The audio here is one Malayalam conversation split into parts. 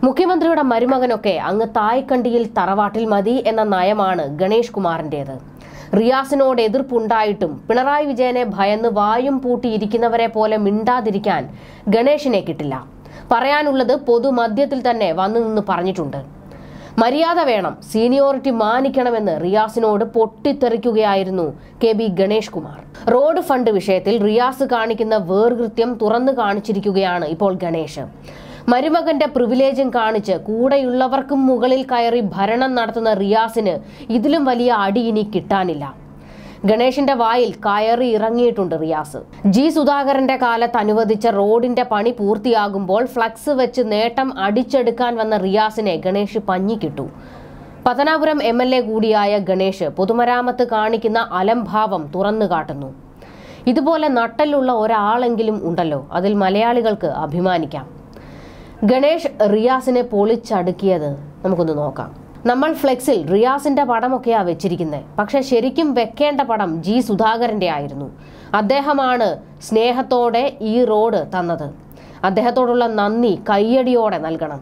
മുഖ്യമന്ത്രിയുടെ മരുമകനൊക്കെ അങ്ങ് തായ്ക്കണ്ടിയിൽ തറവാട്ടിൽ മതി എന്ന നയമാണ് ഗണേഷ് കുമാറിന്റേത് റിയാസിനോട് എതിർപ്പുണ്ടായിട്ടും പിണറായി വിജയനെ ഭയന്ന് വായും പൂട്ടിയിരിക്കുന്നവരെ പോലെ മിണ്ടാതിരിക്കാൻ ഗണേഷിനെ കിട്ടില്ല പറയാനുള്ളത് പൊതുമധ്യത്തിൽ തന്നെ വന്നു നിന്ന് പറഞ്ഞിട്ടുണ്ട് മര്യാദ വേണം സീനിയോറിറ്റി മാനിക്കണമെന്ന് റിയാസിനോട് പൊട്ടിത്തെറിക്കുകയായിരുന്നു K B Ganesh Kumar road fund വിഷയത്തിൽ റിയാസ് കാണിക്കുന്ന വേർകൃത്യം തുറന്നു കാണിച്ചിരിക്കുകയാണ് ഇപ്പോൾ ഗണേഷ് മരുമകന്റെ പ്രിവിലേജും കാണിച്ച് കൂടെയുള്ളവർക്കും മുകളിൽ കയറി ഭരണം നടത്തുന്ന റിയാസിന് ഇതിലും വലിയ അടി ഇനി കിട്ടാനില്ല ഗണേഷിന്റെ വായിൽ കയറി ഇറങ്ങിയിട്ടുണ്ട് റിയാസ് ജി സുധാകരന്റെ കാലത്ത് അനുവദിച്ച റോഡിന്റെ പണി പൂർത്തിയാകുമ്പോൾ ഫ്ലക്സ് വെച്ച് നേട്ടം അടിച്ചെടുക്കാൻ വന്ന റിയാസിനെ ഗണേഷ് പഞ്ഞിക്കിട്ടു പത്തനാപുരം എം എൽ എ കൂടിയായ ഗണേഷ് പൊതുമരാമത്ത് കാണിക്കുന്ന അലംഭാവം തുറന്നു കാട്ടുന്നു ഇതുപോലെ നട്ടലുള്ള ഒരാളെങ്കിലും ഉണ്ടല്ലോ അതിൽ മലയാളികൾക്ക് അഭിമാനിക്കാം ഗണേഷ് റിയാസിനെ പൊളിച്ചടുക്കിയത് നമുക്കൊന്ന് നോക്കാം നമ്മൾ ഫ്ലെക്സിൽ റിയാസിന്റെ പടമൊക്കെയാ വെച്ചിരിക്കുന്നത് പക്ഷെ ശരിക്കും വെക്കേണ്ട പടം ജി സുധാകരന്റെ ആയിരുന്നു അദ്ദേഹമാണ് സ്നേഹത്തോടെ ഈ റോഡ് തന്നത് അദ്ദേഹത്തോടുള്ള നന്ദി കയ്യടിയോടെ നൽകണം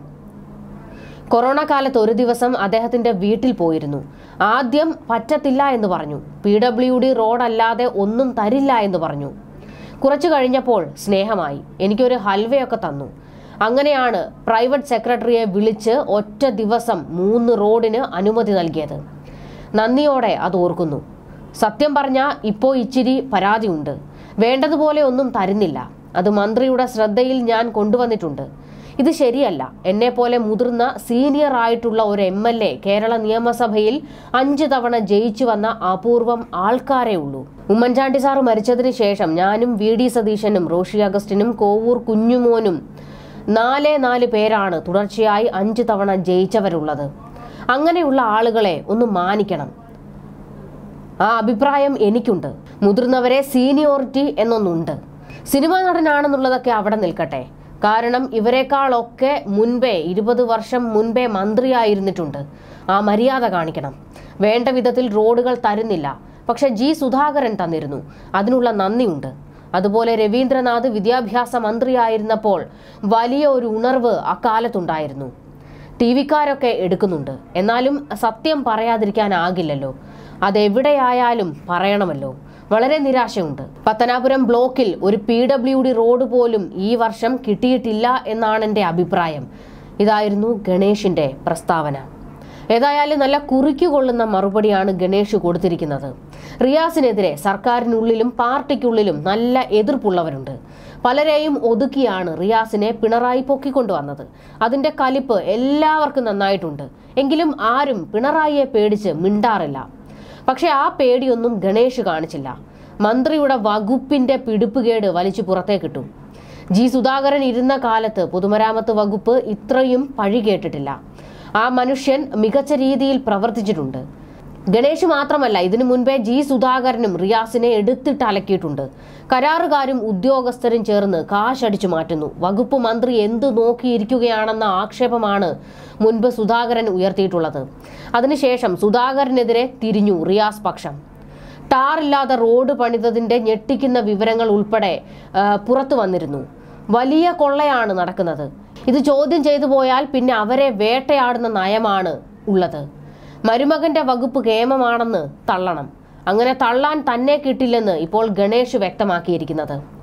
കൊറോണ കാലത്ത് ഒരു ദിവസം അദ്ദേഹത്തിന്റെ വീട്ടിൽ പോയിരുന്നു ആദ്യം പറ്റത്തില്ല എന്ന് പറഞ്ഞു പി ഡബ്ല്യു ഡി റോഡല്ലാതെ ഒന്നും തരില്ല എന്ന് പറഞ്ഞു കുറച്ചു കഴിഞ്ഞപ്പോൾ സ്നേഹമായി എനിക്കൊരു ഹൽവയൊക്കെ തന്നു അങ്ങനെയാണ് പ്രൈവറ്റ് സെക്രട്ടറിയെ വിളിച്ച് ഒറ്റ ദിവസം മൂന്ന് റോഡിന് അനുമതി നൽകിയത് നന്ദിയോടെ അത് ഓർക്കുന്നു സത്യം പറഞ്ഞാൽ ഇപ്പോൾ ഇച്ചിരി പരാതിയുണ്ട് വേണ്ടതുപോലെ ഒന്നും തരുന്നില്ല അത് മന്ത്രിയുടെ ശ്രദ്ധയിൽ ഞാൻ കൊണ്ടുവന്നിട്ടുണ്ട് ഇത് ശരിയല്ല എന്നെ പോലെ മുതിർന്ന സീനിയർ ആയിട്ടുള്ള ഒരു എം എൽ എ കേരള നിയമസഭയിൽ അഞ്ച് തവണ ജയിച്ചു വന്ന അപൂർവം ആൾക്കാരേ ഉള്ളൂ ഉമ്മൻചാണ്ടി സാറ് മരിച്ചതിന് ശേഷം ഞാനും വി ഡി സതീശനും റോഷി അഗസ്റ്റിനും കോവൂർ കുഞ്ഞുമോനും നാലേ നാല് പേരാണ് തുടർച്ചയായി അഞ്ച് തവണ ജയിച്ചവരുള്ളത് അങ്ങനെയുള്ള ആളുകളെ ഒന്ന് മാനിക്കണം ആ അഭിപ്രായം എനിക്കുണ്ട് മുതിർന്നവരെ സീനിയോറിറ്റി എന്നൊന്നുണ്ട് സിനിമാ നടനാണെന്നുള്ളതൊക്കെ അവിടെ നിൽക്കട്ടെ കാരണം ഇവരെക്കാളൊക്കെ മുൻപേ ഇരുപത് വർഷം മുൻപേ മന്ത്രിയായിരുന്നിട്ടുണ്ട് ആ മര്യാദ കാണിക്കണം വേണ്ട വിധത്തിൽ റോഡുകൾ തരുന്നില്ല പക്ഷെ ജി സുധാകരൻ തന്നിരുന്നു അതിനുള്ള നന്ദിയുണ്ട് അതുപോലെ രവീന്ദ്രനാഥ് വിദ്യാഭ്യാസ മന്ത്രിയായിരുന്നപ്പോൾ വലിയ ഒരു ഉണർവ് അക്കാലത്തുണ്ടായിരുന്നു ടി വിക്കാരൊക്കെ എടുക്കുന്നുണ്ട് എന്നാലും സത്യം പറയാതിരിക്കാനാകില്ലല്ലോ അതെവിടെയായാലും പറയണമല്ലോ വളരെ നിരാശയുണ്ട് പത്തനാപുരം ബ്ലോക്കിൽ ഒരു പി ഡബ്ല്യു ഡി റോഡ് പോലും ഈ വർഷം കിട്ടിയിട്ടില്ല എന്നാണ് എൻ്റെ അഭിപ്രായം ഇതായിരുന്നു ഗണേഷിന്റെ പ്രസ്താവന ഏതായാലും നല്ല കുറിക്കുകൊള്ളുന്ന മറുപടിയാണ് ഗണേഷ് കൊടുത്തിരിക്കുന്നത് റിയാസിനെതിരെ സർക്കാരിനുള്ളിലും പാർട്ടിക്കുള്ളിലും നല്ല എതിർപ്പുള്ളവരുണ്ട് പലരെയും ഒതുക്കിയാണ് റിയാസിനെ പിണറായി പൊക്കിക്കൊണ്ടുവന്നത് അതിന്റെ കലിപ്പ് എല്ലാവർക്കും നന്നായിട്ടുണ്ട് എങ്കിലും ആരും പിണറായിയെ പേടിച്ച് മിണ്ടാറില്ല പക്ഷെ ആ പേടിയൊന്നും ഗണേഷ് കാണിച്ചില്ല മന്ത്രിയുടെ വകുപ്പിന്റെ പിടിപ്പുകേട് വലിച്ചു പുറത്തേക്കിട്ടു ജി സുധാകരൻ ഇരുന്ന കാലത്ത് പൊതുമരാമത്ത് വകുപ്പ് ഇത്രയും പഴി കേട്ടിട്ടില്ല ആ മനുഷ്യൻ മികച്ച രീതിയിൽ പ്രവർത്തിച്ചിട്ടുണ്ട് ഗണേഷ് മാത്രമല്ല ഇതിനു മുൻപേ ജി സുധാകരനും റിയാസിനെ എടുത്തിട്ട് അലക്കിയിട്ടുണ്ട് കരാറുകാരും ഉദ്യോഗസ്ഥരും ചേർന്ന് കാശടിച്ചു മാറ്റുന്നു വകുപ്പ് മന്ത്രി എന്തു നോക്കിയിരിക്കുകയാണെന്ന ആക്ഷേപമാണ് മുൻപ് സുധാകരൻ ഉയർത്തിയിട്ടുള്ളത് അതിനുശേഷം സുധാകരനെതിരെ തിരിഞ്ഞു റിയാസ് പക്ഷം ടാറില്ലാതെ റോഡ് പണിതതിന്റെ ഞെട്ടിക്കുന്ന വിവരങ്ങൾ ഉൾപ്പെടെ ആ, പുറത്തു വന്നിരുന്നു വലിയ കൊള്ളയാണ് നടക്കുന്നത് ഇത് ചോദ്യം ചെയ്തു പോയാൽ പിന്നെ അവരെ വേട്ടയാടുന്ന നയമാണ് ഉള്ളത് മരുമകന്റെ വകുപ്പ് കേമമാണെന്ന് തള്ളണം അങ്ങനെ തള്ളാൻ തന്നെ കിട്ടില്ലെന്ന് ഇപ്പോൾ ഗണേഷ് വ്യക്തമാക്കിയിരിക്കുന്നത്